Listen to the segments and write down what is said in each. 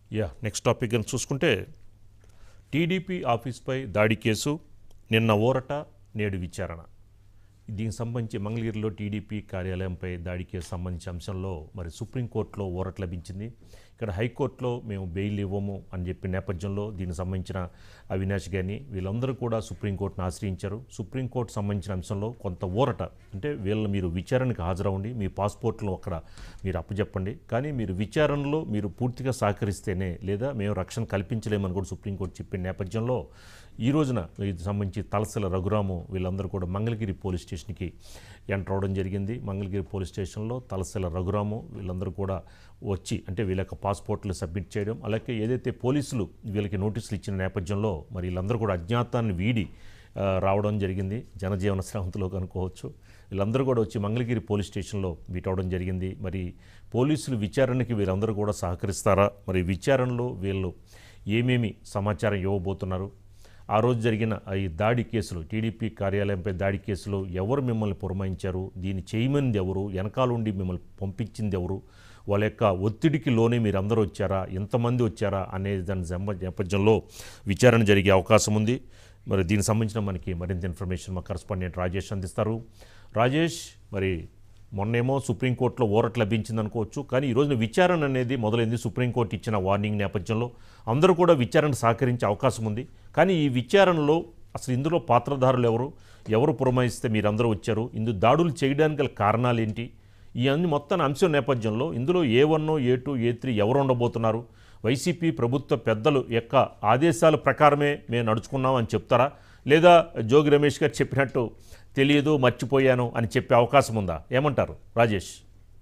yeah next topic అని చూసుకుంటే TDP ఆఫీస్పై దాడి కేసు నిన్న ఊరట నేడు విచారణ దీనికి సంబంధించి మంగళగిరిలో టీడీపీ కార్యాలయంపై దాడి కేసు సంబంధించిన అంశంలో మరి సుప్రీంకోర్టులో ఊరట లభించింది ఇక్కడ హైకోర్టులో మేము బెయిల్ ఇవ్వము అని చెప్పిన నేపథ్యంలో దీనికి సంబంధించిన అవినాష్ గారిని వీళ్ళందరూ కూడా సుప్రీంకోర్టును ఆశ్రయించారు సుప్రీంకోర్టు సంబంధించిన అంశంలో కొంత ఊరట అంటే వీళ్ళని మీరు విచారణకు హాజరవ్వండి మీ పాస్పోర్ట్లో అక్కడ మీరు అప్పచెప్పండి కానీ మీరు విచారణలో మీరు పూర్తిగా సహకరిస్తేనే లేదా మేము రక్షణ కల్పించలేమని కూడా సుప్రీంకోర్టు చెప్పిన నేపథ్యంలో ఈ రోజున ఇది సంబంధించి తలసల రఘురాము వీళ్ళందరూ కూడా మంగళగిరి పోలీస్ స్టేషన్కి ఎంటర్ అవడం జరిగింది మంగళగిరి పోలీస్ స్టేషన్లో తలసల రఘురాము వీళ్ళందరూ కూడా వచ్చి అంటే వీళ్ళ యొక్క పాస్పోర్ట్లు సబ్మిట్ చేయడం అలాగే ఏదైతే పోలీసులు వీళ్ళకి నోటీసులు ఇచ్చిన నేపథ్యంలో మరి వీళ్ళందరూ కూడా అజ్ఞాతాన్ని వీడి ఆ, రావడం జరిగింది జనజీవన శ్రాంతిలో కనుక్కోవచ్చు వీళ్ళందరూ కూడా వచ్చి మంగళగిరి పోలీస్ స్టేషన్లో మీట్ అవడం జరిగింది మరి పోలీసులు విచారణకి వీళ్ళందరూ కూడా సహకరిస్తారా మరి విచారణలో వీళ్ళు ఏమేమి సమాచారం ఇవ్వబోతున్నారు ఆ రోజు జరిగిన ఈ దాడి కేసులు టీడీపీ కార్యాలయంపై దాడి కేసులో ఎవరు మిమ్మల్ని పురమాయించారు దీన్ని చేయమనిది ఎవరు వెనకాలండి మిమ్మల్ని పంపించింది ఎవరు వాళ్ళ యొక్క ఒత్తిడికి లోనే మీరు అందరూ వచ్చారా ఎంతమంది వచ్చారా అనే దాని సంబ- నేపథ్యంలో విచారణ జరిగే అవకాశం ఉంది మరి దీనికి సంబంధించిన మనకి మరింత ఇన్ఫర్మేషన్ మా కరస్పాండెంట్ రాజేష్ అందిస్తారు రాజేష్ మరి మొన్నేమో సుప్రీంకోర్టులో ఊరట లభించింది అనుకోవచ్చు కానీ ఈ రోజున విచారణ అనేది మొదలైంది సుప్రీంకోర్టు ఇచ్చిన వార్నింగ్ నేపథ్యంలో అందరూ కూడా విచారణ సహకరించే అవకాశం ఉంది కానీ ఈ విచారణలో అసలు ఇందులో పాత్రధారులు ఎవరు ఎవరు పురమాయిస్తే మీరందరూ వచ్చారు ఇందు దాడులు చేయడానికి గల కారణాలు ఏంటి ఈ అన్ని మొత్తం అంశం నేపథ్యంలో ఇందులో A one A two A three ఎవరు ఉండబోతున్నారు వైసీపీ ప్రభుత్వ పెద్దలు యొక్క ఆదేశాల ప్రకారమే మేము నడుచుకున్నాం అని చెప్తారా లేదా జోగి రమేష్ గారు చెప్పినట్టు తెలియదు మర్చిపోయాను అని చెప్పే అవకాశం ఉందా ఏమంటారు రాజేష్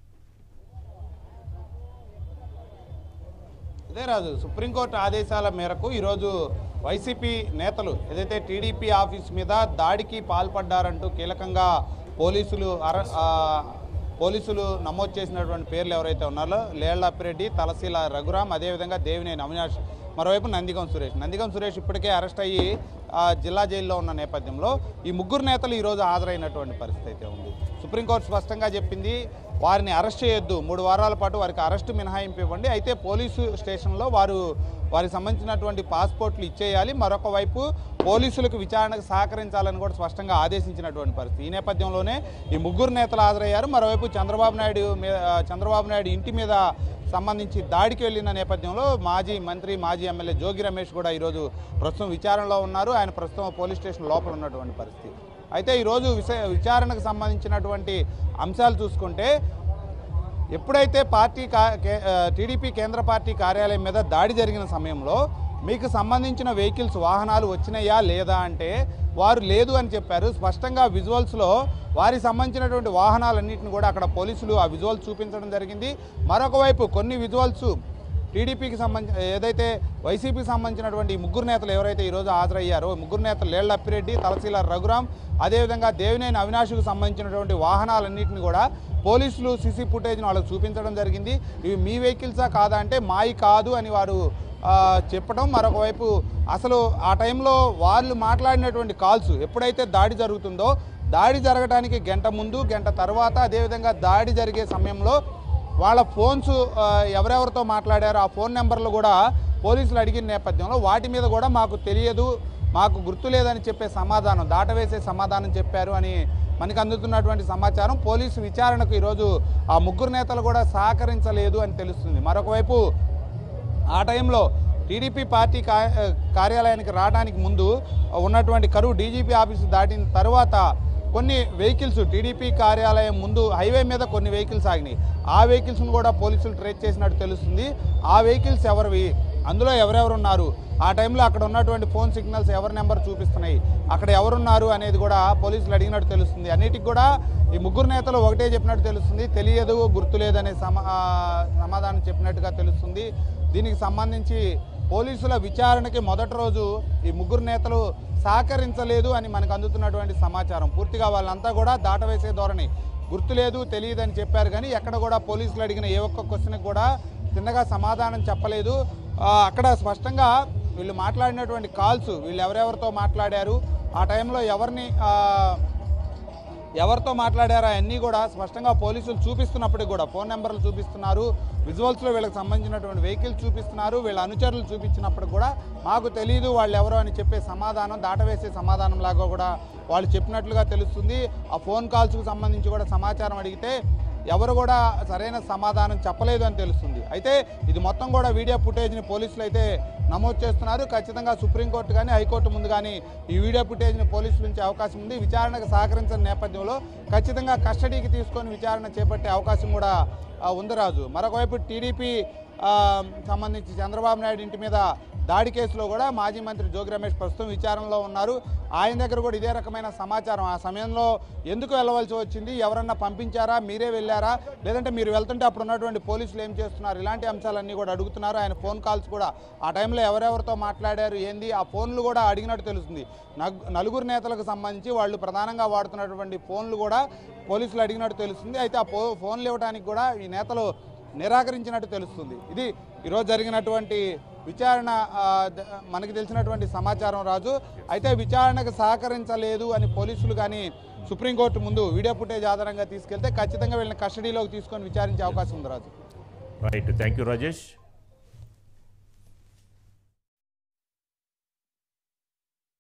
ఇదే రాజు సుప్రీంకోర్టు ఆదేశాల మేరకు ఈరోజు వైసీపీ నేతలు ఏదైతే టీడీపీ ఆఫీస్ మీద దాడికి పాల్పడ్డారంటూ కీలకంగా పోలీసులు అర ఆ, పోలీసులు నమోదు చేసినటువంటి పేర్లు ఎవరైతే ఉన్నారో లేళ్ల అప్పిరెడ్డి తలసీల రఘురాం అదేవిధంగా దేవినేని అవినాష్ మరోవైపు నందిగం సురేష్ నందిగం సురేష్ ఇప్పటికే అరెస్ట్ అయ్యి ఆ, జిల్లా జైల్లో ఉన్న నేపథ్యంలో ఈ ముగ్గురు నేతలు ఈరోజు హాజరైనటువంటి పరిస్థితి అయితే ఉంది సుప్రీంకోర్టు స్పష్టంగా చెప్పింది వారిని అరెస్ట్ చేయొద్దు మూడు వారాల పాటు వారికి అరెస్ట్ మినహాయింపు ఇవ్వండి అయితే పోలీసు స్టేషన్లో వారు వారికి సంబంధించినటువంటి పాస్పోర్ట్లు ఇచ్చేయాలి మరొక వైపు పోలీసులకు విచారణకు సహకరించాలని కూడా స్పష్టంగా ఆదేశించినటువంటి పరిస్థితి ఈ నేపథ్యంలోనే ఈ ముగ్గురు నేతలు హాజరయ్యారు మరోవైపు చంద్రబాబు నాయుడు మీద చంద్రబాబు నాయుడు ఇంటి మీద సంబంధించి దాడికి వెళ్ళిన నేపథ్యంలో మాజీ మంత్రి మాజీ ఎమ్మెల్యే జోగి రమేష్ కూడా ఈరోజు ప్రస్తుతం విచారణలో ఉన్నారు ఆయన ప్రస్తుతం పోలీస్ స్టేషన్ లోపల ఉన్నటువంటి పరిస్థితి అయితే ఈరోజు విష విచారణకు సంబంధించినటువంటి అంశాలు చూసుకుంటే ఎప్పుడైతే పార్టీ కా- కే- ఆ, టీడీపీ కేంద్ర పార్టీ కార్యాలయం మీద దాడి జరిగిన సమయంలో మీకు సంబంధించిన వెహికల్స్ వాహనాలు వచ్చినాయా లేదా అంటే వారు లేదు అని చెప్పారు స్పష్టంగా విజువల్స్లో వారికి సంబంధించినటువంటి వాహనాలన్నింటిని కూడా అక్కడ పోలీసులు ఆ విజువల్స్ చూపించడం జరిగింది మరొక వైపు కొన్ని విజువల్స్ టీడీపీకి సంబంధించి ఏదైతే వైసీపీకి సంబంధించినటువంటి ఈ ముగ్గురు నేతలు ఎవరైతే ఈరోజు హాజరయ్యారో ఈ ముగ్గురు నేతలు లేళ్ల అప్పిరెడ్డి తలసీల రఘురాం అదేవిధంగా దేవినేని అవినాష్కు సంబంధించినటువంటి వాహనాలన్నింటినీ కూడా పోలీసులు సీసీ ఫుటేజ్ను వాళ్ళకి చూపించడం జరిగింది ఇవి మీ వెహికల్సా కాదా అంటే మాయి కాదు అని వారు ఆ, చెప్పడం మరొక వైపు అసలు ఆ టైంలో వాళ్ళు మాట్లాడినటువంటి కాల్స్ ఎప్పుడైతే దాడి జరుగుతుందో దాడి జరగడానికి గంట ముందు గంట తర్వాత అదేవిధంగా దాడి జరిగే సమయంలో వాళ్ళ ఫోన్స్ ఆ, ఎవరెవరితో మాట్లాడారో ఆ ఫోన్ నెంబర్లు కూడా పోలీసులు అడిగిన నేపథ్యంలో వాటి మీద కూడా మాకు తెలియదు మాకు గుర్తు లేదని చెప్పే సమాధానం దాటవేసే సమాధానం చెప్పారు అని మనకు అందుతున్నటువంటి సమాచారం పోలీసు విచారణకు ఈరోజు ఆ ముగ్గురు నేతలు కూడా సహకరించలేదు అని తెలుస్తుంది మరొక వైపు ఆ టైంలో టీడీపీ పార్టీ కా- కార్యాలయానికి రావడానికి ముందు ఉన్నటువంటి కరువు డీజీపీ ఆఫీసు దాటిన తర్వాత కొన్ని వెహికల్స్ టీడీపీ కార్యాలయం ముందు హైవే మీద కొన్ని వెహికల్స్ ఆగినాయి ఆ వెహికల్స్ను కూడా పోలీసులు ట్రేస్ చేసినట్టు తెలుస్తుంది ఆ వెహికల్స్ ఎవరివి అందులో ఎవరెవరు ఉన్నారు ఆ టైంలో అక్కడ ఉన్నటువంటి ఫోన్ సిగ్నల్స్ ఎవరి నెంబర్ చూపిస్తున్నాయి అక్కడ ఎవరున్నారు అనేది కూడా పోలీసులు అడిగినట్టు తెలుస్తుంది అన్నిటికి కూడా ఈ ముగ్గురు నేతలు ఒకటే చెప్పినట్టు తెలుస్తుంది తెలియదు గుర్తులేదనే సమా ఆ, సమాధానం చెప్పినట్టుగా తెలుస్తుంది దీనికి సంబంధించి పోలీసుల విచారణకి మొదటి రోజు ఈ ముగ్గురు నేతలు సహకరించలేదు అని మనకు అందుతున్నటువంటి సమాచారం పూర్తిగా వాళ్ళంతా కూడా దాటవేసే ధోరణి గుర్తులేదు తెలియదు అని చెప్పారు కానీ ఎక్కడ కూడా పోలీసులు అడిగిన ఏ ఒక్క క్వశ్చన్కి కూడా తిన్నగా సమాధానం చెప్పలేదు ఆ, అక్కడ స్పష్టంగా వీళ్ళు మాట్లాడినటువంటి కాల్స్ వీళ్ళు ఎవరెవరితో మాట్లాడారు ఆ టైంలో ఎవరిని ఆ, ఎవరితో మాట్లాడారో అవన్నీ కూడా స్పష్టంగా పోలీసులు చూపిస్తున్నప్పటికి కూడా ఫోన్ నెంబర్లు చూపిస్తున్నారు విజువల్స్లో వీళ్ళకి సంబంధించినటువంటి వెహికల్స్ చూపిస్తున్నారు వీళ్ళ అనుచరులు చూపించినప్పుడు కూడా మాకు తెలియదు వాళ్ళు ఎవరో అని చెప్పే సమాధానం దాటవేసే సమాధానం లాగా కూడా వాళ్ళు చెప్పినట్లుగా తెలుస్తుంది ఆ ఫోన్ కాల్స్కు సంబంధించి కూడా సమాచారం అడిగితే ఎవరు కూడా సరైన సమాధానం చెప్పలేదు అని తెలుస్తుంది అయితే ఇది మొత్తం కూడా వీడియో ఫుటేజ్ని పోలీసులు అయితే నమోదు చేస్తున్నారు ఖచ్చితంగా సుప్రీంకోర్టు కానీ హైకోర్టు ముందు కానీ ఈ వీడియో ఫుటేజ్ని పోలీసులు నుంచి అవకాశం ఉంది విచారణకు సహకరించిన నేపథ్యంలో ఖచ్చితంగా కస్టడీకి తీసుకొని విచారణ చేపట్టే అవకాశం కూడా ఆ, ఉంది రాజు మరొకవైపు టీడీపీ ఆ, సంబంధించి చంద్రబాబు నాయుడు ఇంటి మీద దాడి కేసులో కూడా మాజీ మంత్రి జోగి రమేష్ ప్రస్తుతం విచారణలో ఉన్నారు ఆయన దగ్గర కూడా ఇదే రకమైన సమాచారం ఆ సమయంలో ఎందుకు వెళ్ళవలసి వచ్చింది ఎవరన్నా పంపించారా మీరే వెళ్ళారా లేదంటే మీరు వెళ్తుంటే అప్పుడు ఉన్నటువంటి పోలీసులు ఏం చేస్తున్నారు ఇలాంటి అంశాలన్నీ కూడా అడుగుతున్నారు ఆయన ఫోన్ కాల్స్ కూడా ఆ టైంలో ఎవరెవరితో మాట్లాడారు ఏంది ఆ ఫోన్లు కూడా అడిగినట్టు తెలుస్తుంది నగ్- నలుగురు నేతలకు సంబంధించి వాళ్ళు ప్రధానంగా వాడుతున్నటువంటి ఫోన్లు కూడా పోలీసులు అడిగినట్టు తెలుస్తుంది అయితే ఆ ఫో ఫోన్లు ఇవ్వడానికి కూడా ఈ నేతలు నిరాకరించినట్టు తెలుస్తుంది ఇది ఈరోజు జరిగినటువంటి విచారణ ఆ, ద- మనకి తెలిసినటువంటి సమాచారం రాజు అయితే విచారణకు సహకరించలేదు అని పోలీసులు కానీ సుప్రీంకోర్టు ముందు వీడియో ఫుటేజ్ ఆధారంగా తీసుకెళ్తే ఖచ్చితంగా వీళ్ళని కస్టడీలోకి తీసుకొని విచారించే అవకాశం ఉంది Raju right thank you Rajesh